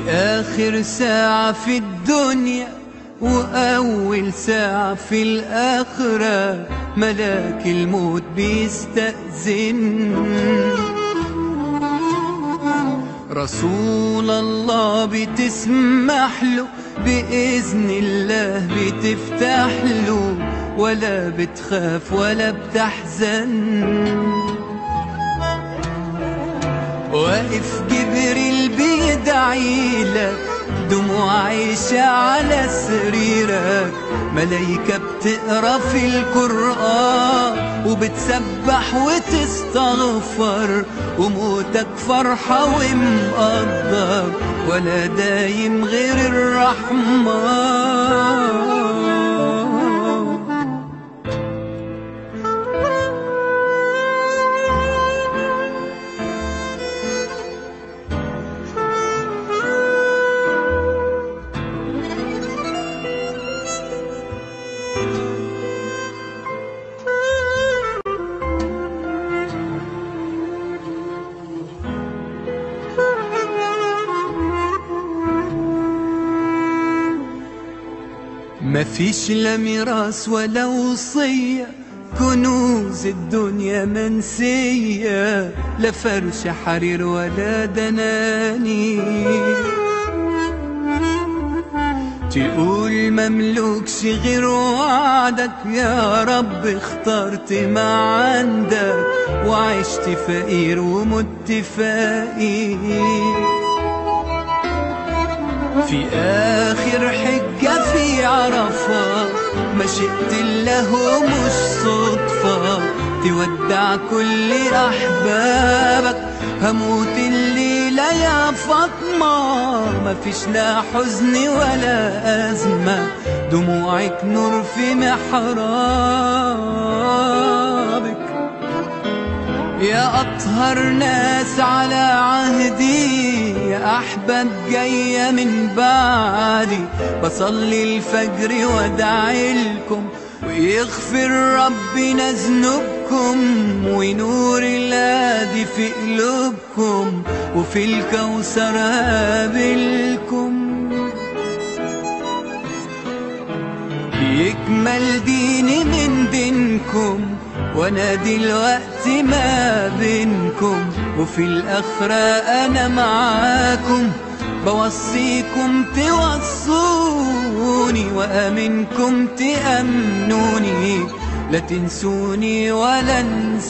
في آخر ساعة في الدنيا وأول ساعة في الآخرة ملاك الموت بيستأذن رسول الله بتسمح له بإذن الله بتفتح له ولا بتخاف ولا بتحزن واقف جبريل بيدعي لك دموع عايشة على سريرك ملايكة بتقرا في القرآن وبتسبح وتستغفر وموتك فرحة ومقدر ولا دايم غير الرحمن مفيش لا ميراث ولا وصية كنوز الدنيا منسية لا فرش حرير ولا دناني تقول مملوكش غير وعدك يا رب اخترت ما عندك وعشت فقير ومت فقير في آخر حجة في عرفة مشيت الله مش صدفة تودع كل أحبابك هموت الليلة يا فاطمة مفيش لا حزن ولا أزمة دموعك نور في محرابك يا أطهر ناس على عهدي يا أحباب جاية من بعدي بصلي الفجر وادعي لكم ويغفر ربنا ذنوبكم ونور الهادي في قلوبكم وفي الكوثر قابلكم يكمل ديني من دينكم وانا دلوقتي ما بينكم وفي الاخرة انا معاكم بوصيكم توصوني وامنكم تامنوني لا تنسوني ولا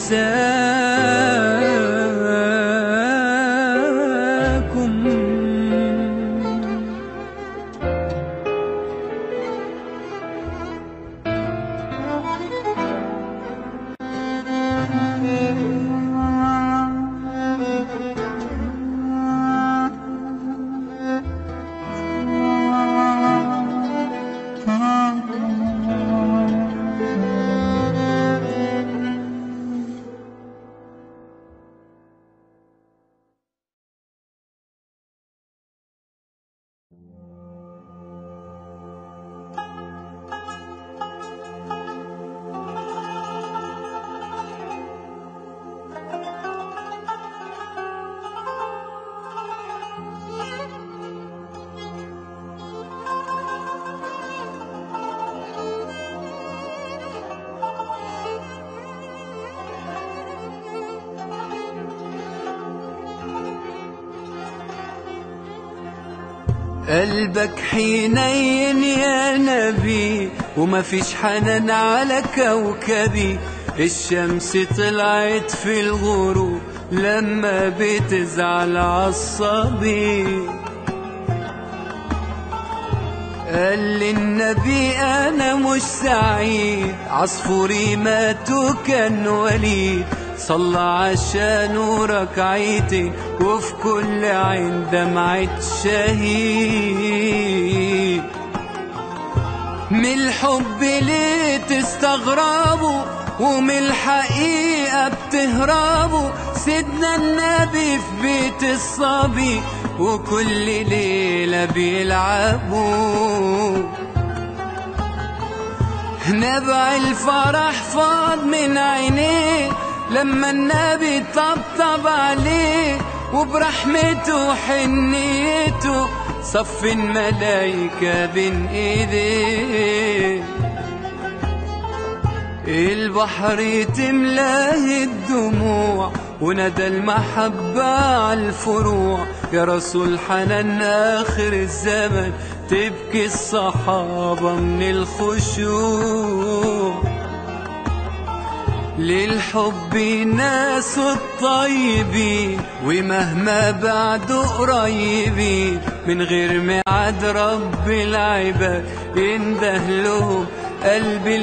انساكم قلبك حنين يا نبي وما فيش حنان على كوكبي الشمس طلعت في الغروب لما بتزعل عصبي قال للنبي انا مش سعيد عصفوري مات وكان وليد صلى عشانه ركعتين وفي كل عين دمعة شهيد من الحب ليه تستغربوا ومن الحقيقة بتهربوا سيدنا النبي في بيت الصبي وكل ليلة بيلعبوا نبع الفرح فاض من عينيه لما النبي طبطب عليه وبرحمته وحنيته صف الملايكة بين ايديه البحر تملاه الدموع وندى المحبة على الفروع يا رسول حنان آخر الزمن تبكي الصحابة من الخشوع للحب ناس الطيبين ومهما بعدوا قريبين من غير ميعاد رب العباد ينده لهم قلبي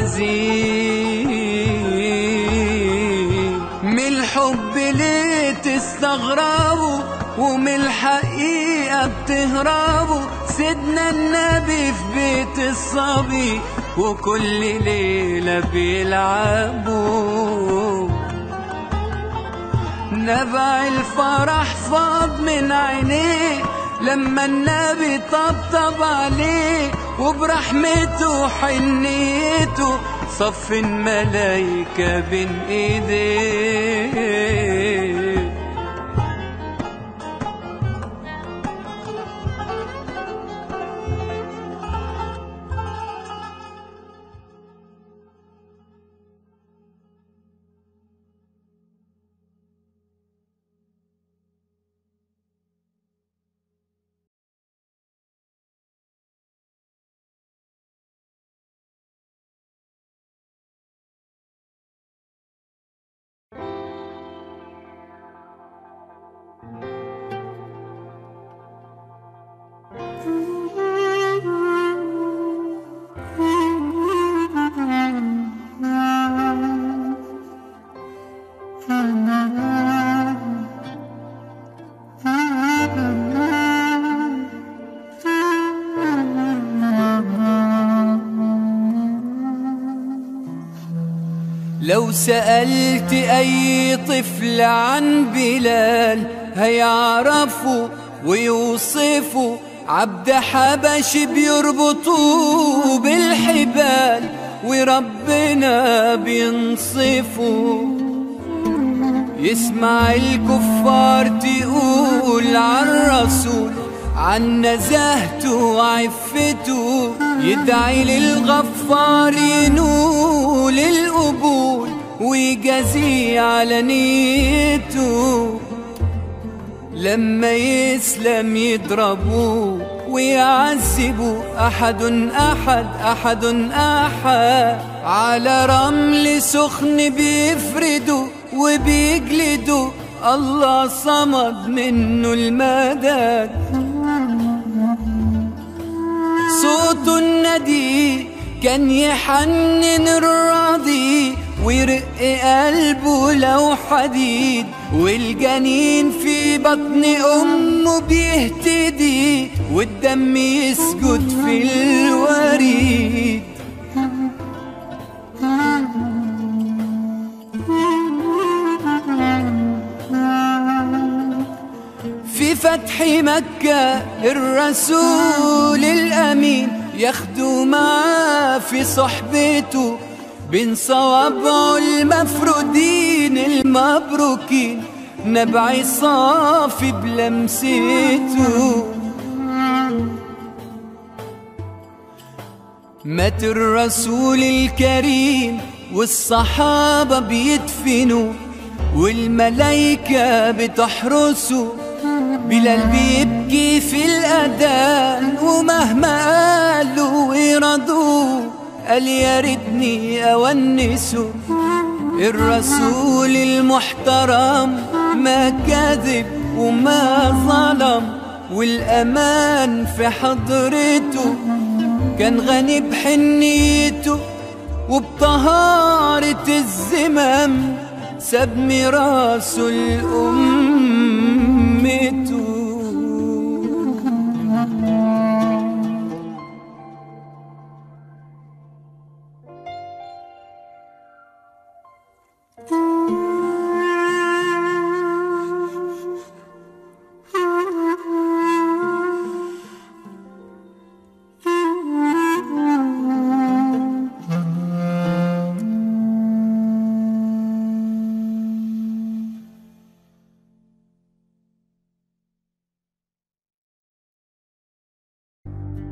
الحزين من الحب ليه تستغربوا ومن الحقيقة بتهربوا سيدنا النبي في بيت الصبي وكل ليلة بيلعبوا نبع الفرح فاض من عينيه لما النبي طبطب عليه وبرحمته وحنيته صف الملايكة بين ايديه لو سألت أي طفل عن بلال هيعرفوا ويوصفوا عبد حبش بيربطوه بالحبال وربنا بينصفه يسمع الكفار تقول عن الرسول عن نزاهته وعفته يدعي للغفار ينول القبول ويجازيه على نيته لما يسلم يضربوه ويعذبوا أحد أحد أحد أحد على رمل سخن بيفردوا وبيجلدوا الله صمد منه المدد صوت الندي كان يحنن الراضي ويرق قلبه لو حديد والجنين في بطن أمه بيهتدي والدم يسجد في الوريد في فتح مكة الرسول الأمين ياخدوا معاه في صحبته بين صوابعه المفرودين المبروكين نبع صافي بلمسته مات الرسول الكريم والصحابة بيدفنوا والملايكة بتحرسه بلال بيبكي في الأذان ومهما قالوا ويرضوا قال يا ريتني أونسه الرسول المحترم ما كذب وما ظلم والأمان في حضرته كان غني بحنيته وبطهارة الزمام ساب ميراثه لأمته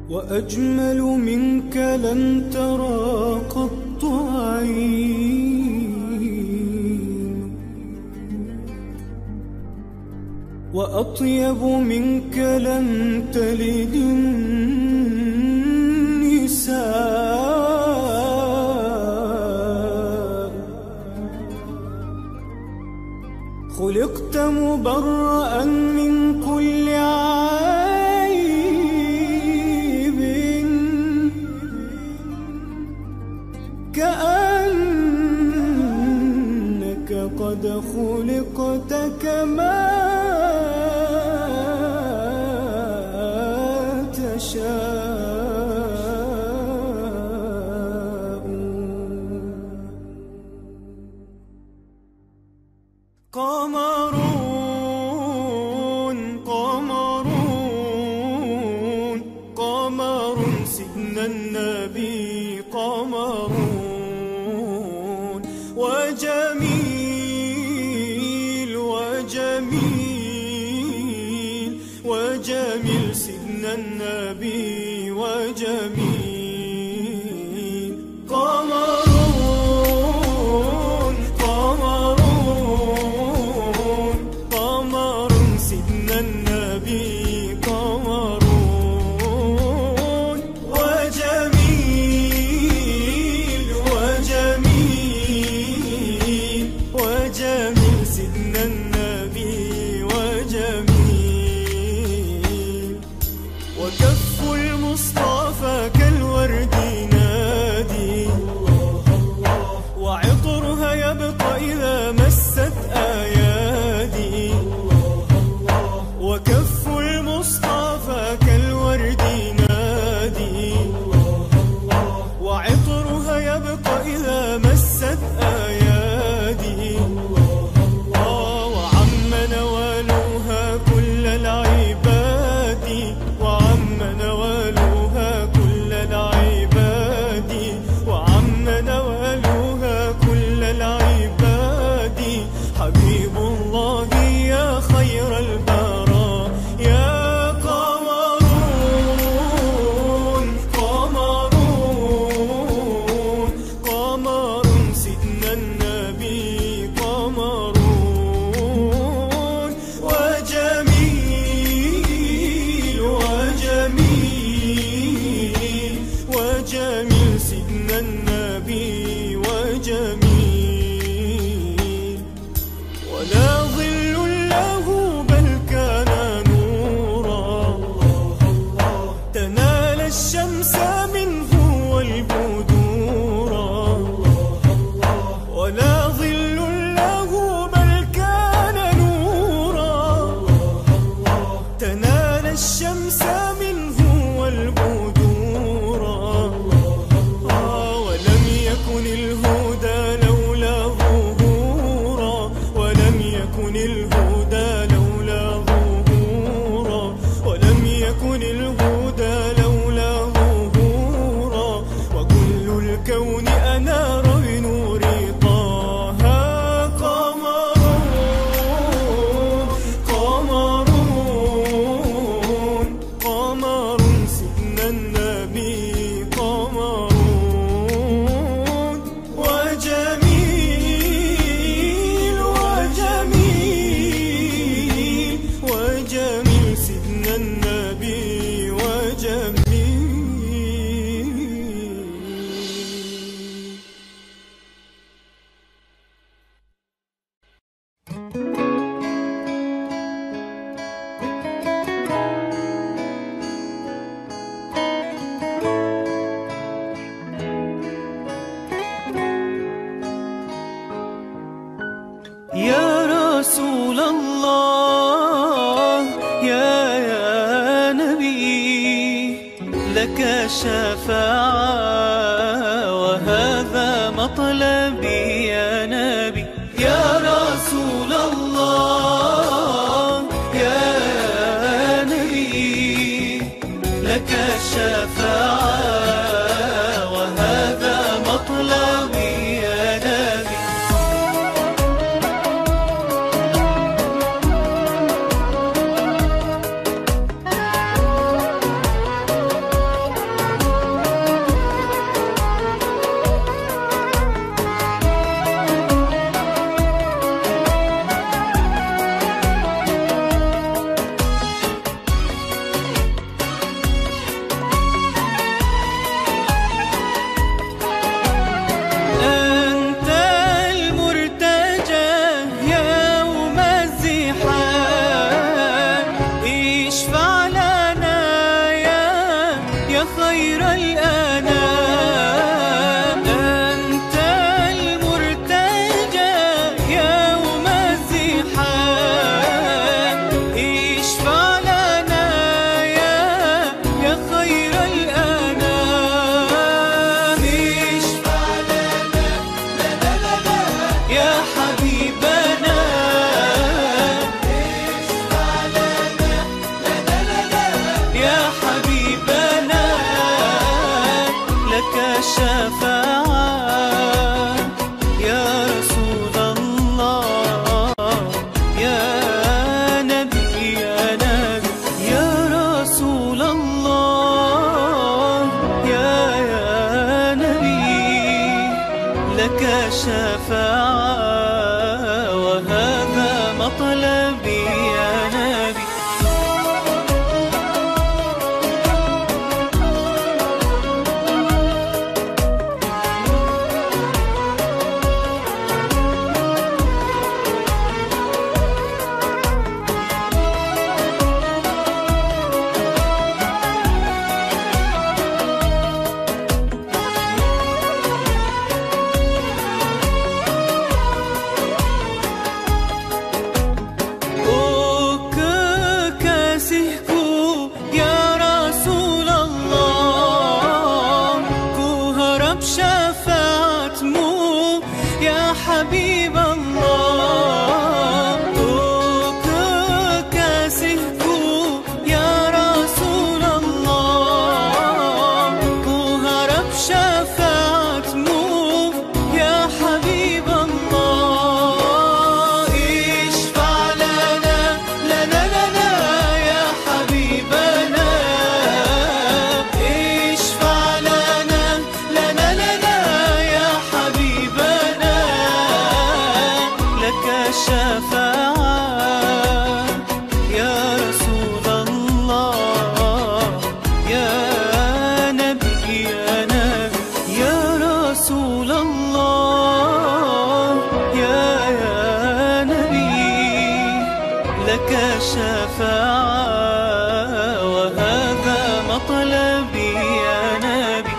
وأجمل منك لم ترى قط عين وأطيب منك لم تلد النساء خلقت مبرأ من كل عيب كأنك قد خلقت كما تشاء قمرون قمرون قمر سيدنا النبي قمرون وجميل وجميل وجميل سيدنا النبي وجميل قمرون قمرون قمر سيدنا النبي قمرون وجميل وجميل وجميل سيدنا النبي وجميل وكف المصطفى كالورد نادي وعطرها يبقى إذا مست أيادي وكف المصطفى كالورد نادي وعطرها يبقى إذا مست أيادي آه، وعم نوالها كل العباد وعم نوالها كل العباد وعم نوالها كل العباد حبيب الله يا خير البراء يا قمرون قمرون قمر سيدنا النبي قمرون وجميل وجميل وجميل سيدنا النبي وجميل ولا ظل له بل كان نورا تنال الشمس منه والبدورا ولا ظل له بل كان نورا تنال الشمس منه والبدورا آه، ولم يكن الهدى لولا ظهورا ولم يكن الهدى لولا ظهورا ولم يكن الهدى لولا ظهورا وكل الكون أنار بنور طه قمرون قمرون قمر سيدنا النبي قمرون وجميل وجميل وجميل سيدنا النبي وجميل يا رسول الله يا يا نبي لك الشفاعة وهذا مطلبي يا نبي يا رسول الله يا يا نبي لك الشفاعة وهذا مطلبي يا نبي الشفاعة وهذا مطلبي يا نبي Oh, kekasihku ya Rasulullah Ku harap syafaatmu ya Habib Allah Oh, kekasihku ya Rasulullah Ku harap syafaatmu ya Habib Allah اشفع لنا لنا لنا يا حبيبنا اشفع لنا لنا لنا يا حبيبنا لك الشفاعة يا رسول الله يا نبي يا نبي يا رسول الله يا يا نبي لك الشفاعة وهذا مطلبي يا نبي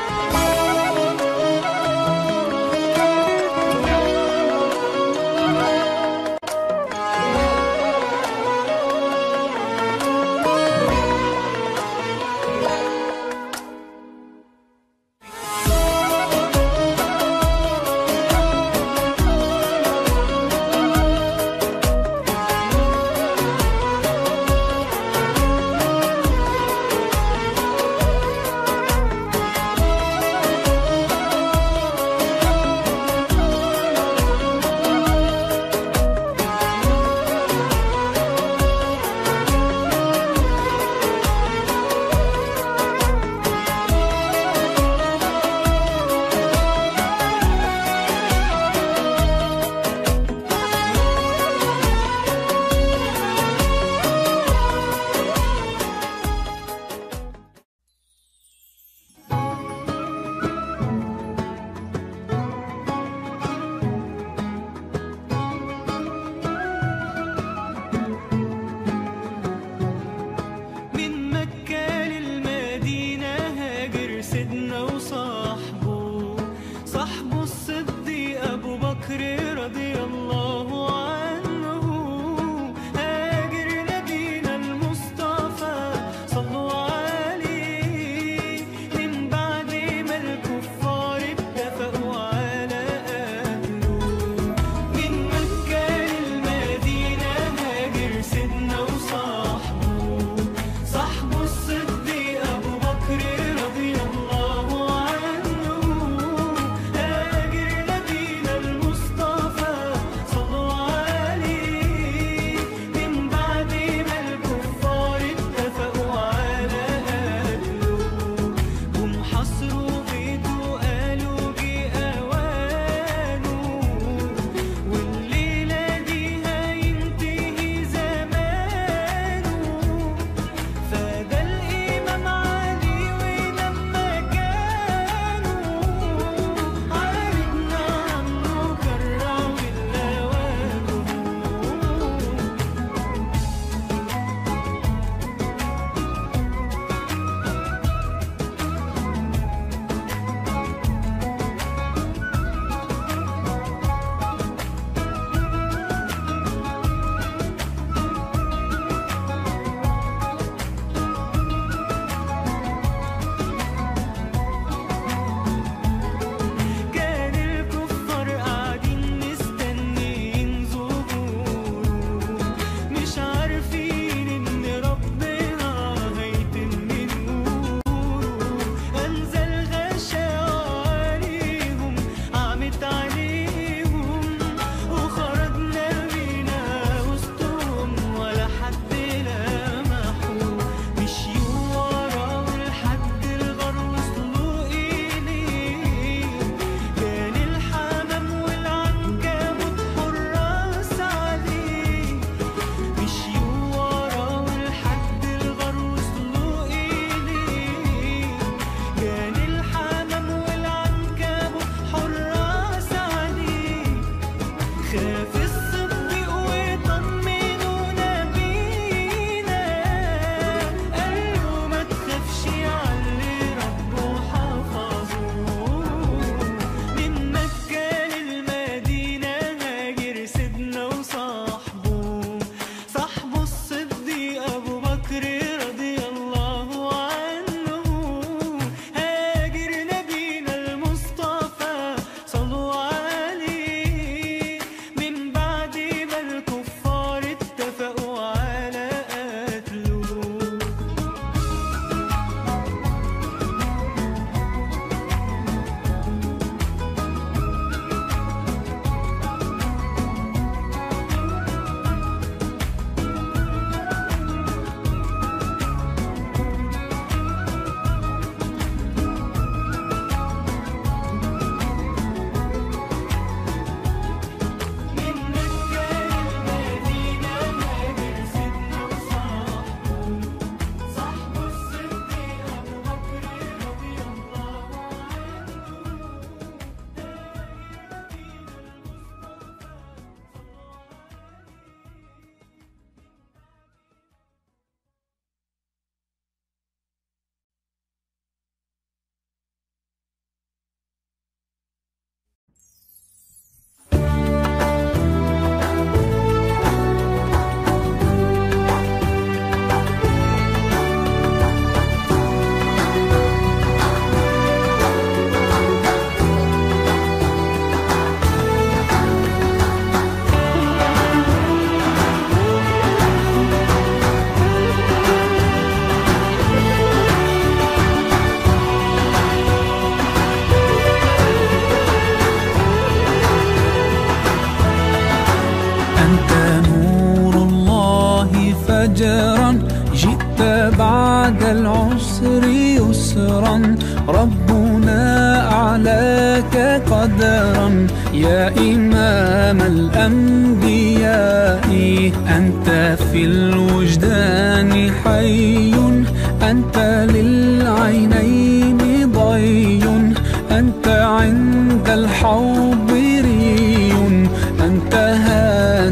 العسر يسرا ربنا أعلاك قدرا يا إمام الأنبياء أنت في الوجدان حي أنت للعينين ضي أنت عند الحوض ري أنت هاد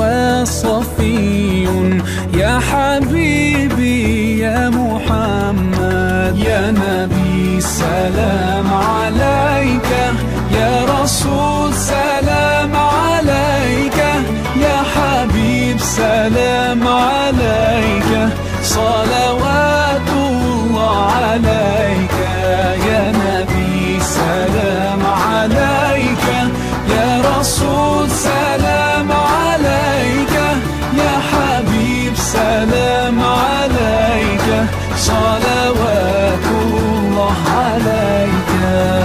وصفي يا حبيبي يا محمد يا نبي سلام عليك يا رسول سلام عليك يا حبيب سلام عليك صلوات الله عليك يا نبي سلام عليك يا رسول سلام عليك يا حبيب سلام عليك صلوات الله عليك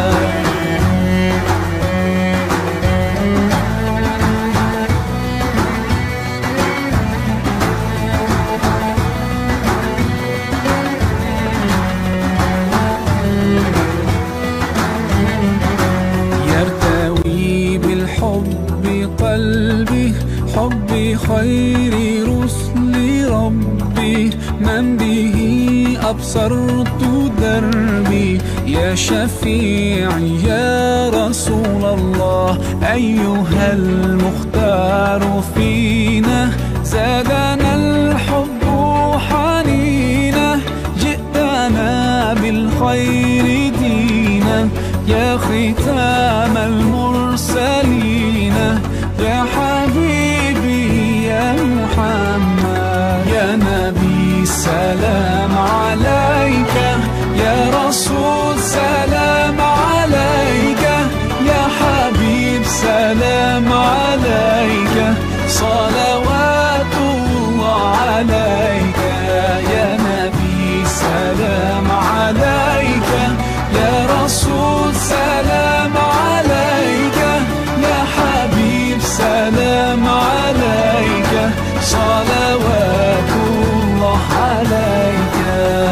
يرتوي بالحب قلبي حب خير رسل ربي من به أبصرت دربي يا شفيعي يا رسول الله أيها المختار فينا زادنا الحب حنينا جئتنا بالخير دينا يا ختام المرسلين يا حبيبي يا محمد يا نبي سلام عليك يا رسول سلام عليك يا حبيب سلام عليك صلوات الله عليك يا نبي سلام عليك يا رسول سلام عليك يا حبيب سلام عليك صلوات الله عليك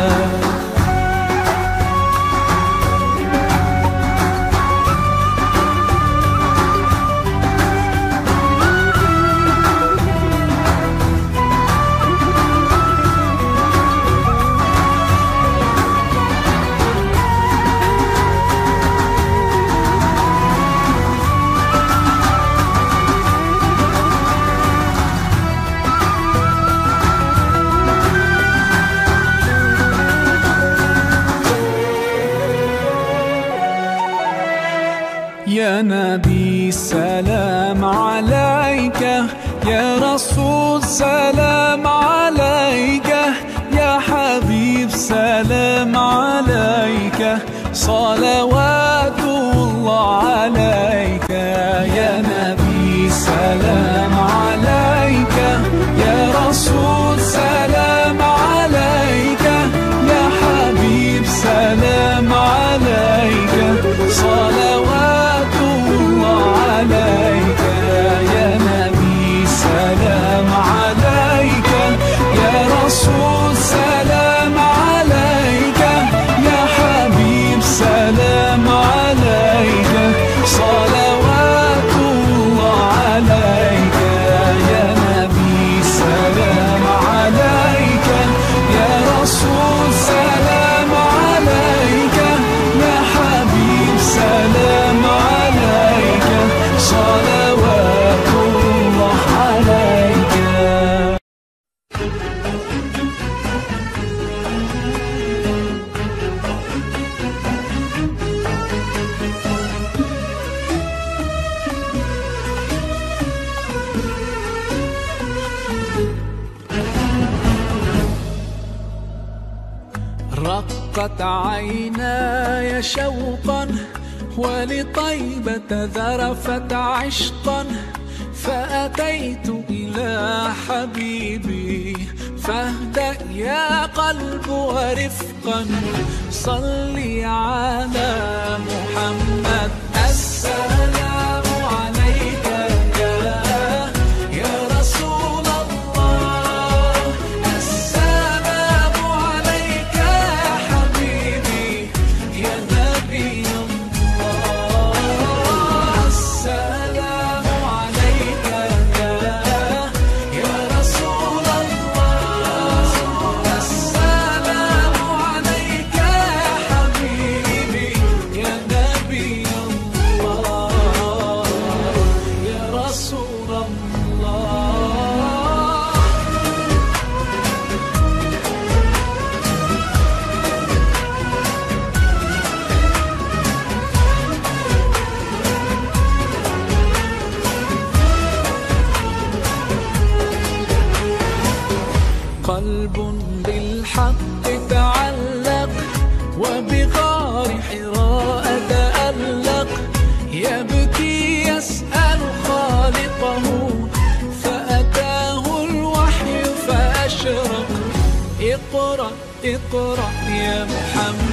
يا نبي سلام عليك يا رسول سلام عليك يا حبيب سلام عليك صلوات الله عليك يا نبي سلام عليك يا رسول سلام عليك يا حبيب سلام عليك صلوات الله عليك يا نبي سلام عليك يا رسول سلام عليك يا حبيب سلام عليك صلوات الله عليك يا نبي سلام عليك يا رسول سلام عليك يا حبيب سلام عليك صلوات الله عليك رقت عيناي شوقا ولطيبة ذرفت عشقا فأتيت إلى حبيبي فاهدأ يا قلب ورفقا صلي على محمد السلام عليك يا يا رسول الله السلام عليك يا وبغار حراء تألق يبكي يسأل خالقه فأتاه الوحي فأشرق اقرأ اقرأ يا محمد